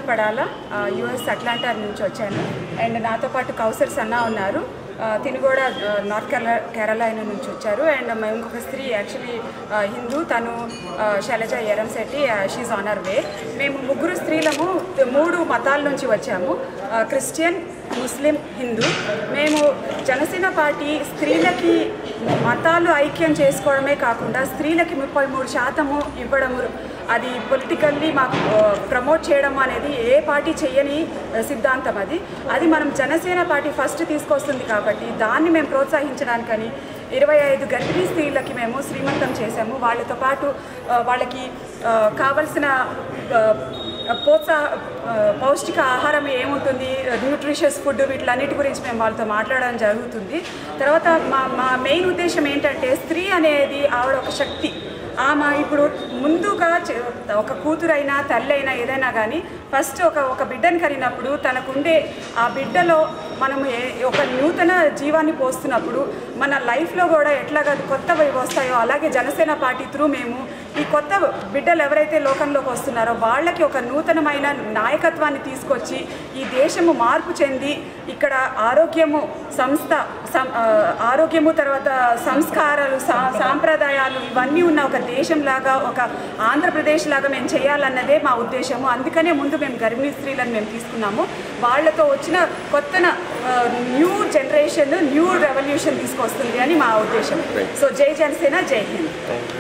Padala US Atlanta నుంచి వచ్చాను and నాతో పాటు కౌసర్ సన్నా ఉన్నారు ఆ, తిను కూడా ఆ, నార్త్ కేరళ కేరళ నుంచి వచ్చారు అండ్ మేము ఇంకొక స్త్రీ యాక్చువల్లీ హిందూ తను ఆ, శైలజ ఎరం శెట్టి షీజ్ ఆనర్ వే మేము ముగ్గురు స్త్రీలము మూడు మతాల నుంచి వచ్చాము ఆ, క్రిస్టియన్ ముస్లిం హిందూ మేము జనసేన పార్టీ స్త్రీలకి మతాలు ఐక్యం చేసుకోవడమే కాకుండా స్త్రీలకి ముప్పై మూడు శాతము ఇవ్వడము అది పొలిటికల్లీ మాకు ప్రమోట్ చేయడం అనేది ఏ పార్టీ చేయని ఆ, సిద్ధాంతం అది అది మనం జనసేన పార్టీ ఫస్ట్ తీసుకొస్తుంది కాబట్టి దాన్ని మేము ప్రోత్సహించడానికని ఇరవై ఐదు గర్భిణీ స్త్రీలకి మేము శ్రీమంతం చేశాము వాళ్ళతో పాటు ఆ, వాళ్ళకి ఆ, కావలసిన ఆ, ప్రోత్సాహ ఆ, పౌష్టిక ఆహారం ఏముంటుంది న్యూట్రిషియస్ ఫుడ్ వీటిలన్నిటి గురించి మేము వాళ్ళతో మాట్లాడడం జరుగుతుంది తర్వాత మా మా మెయిన్ ఉద్దేశం ఏంటంటే స్త్రీ అనేది ఆవిడ ఒక శక్తి ఆమె ఇప్పుడు ముందుగా చె- ఒక కూతురైనా తల్లి అయినా ఏదైనా కానీ ఫస్ట్ ఒక ఒక బిడ్డను కరిగినప్పుడు తనకుండే ఆ బిడ్డలో మనం ఏ- ఒక నూతన జీవాన్ని పోస్తున్నప్పుడు మన లైఫ్లో కూడా ఎట్లాగా కొత్తవి వస్తాయో అలాగే జనసేన పార్టీ త్రూ మేము ఈ కొత్త బిడ్డలు ఎవరైతే లోకంలోకి వస్తున్నారో వాళ్ళకి ఒక నూతనమైన నాయకత్వాన్ని తీసుకొచ్చి ఈ దేశము మార్పు చెంది ఇక్కడ ఆరోగ్యము సంస్థ సం- ఆ, ఆరోగ్యము తర్వాత సంస్కారాలు సా సాంప్రదాయాలు ఇవన్నీ ఉన్న ఒక దేశంలాగా ఒక ఆంధ్రప్రదేశ్ లాగా మేము చేయాలన్నదే మా ఉద్దేశము అందుకనే ముందు మేము గర్భిణీ స్త్రీలను మేము తీసుకున్నాము వాళ్ళతో వచ్చిన కొత్త న్యూ జనరేషన్ న్యూ రెవల్యూషన్ తీసుకొస్తుంది అని మా ఉద్దేశం సో జై జనసేన జై హింద్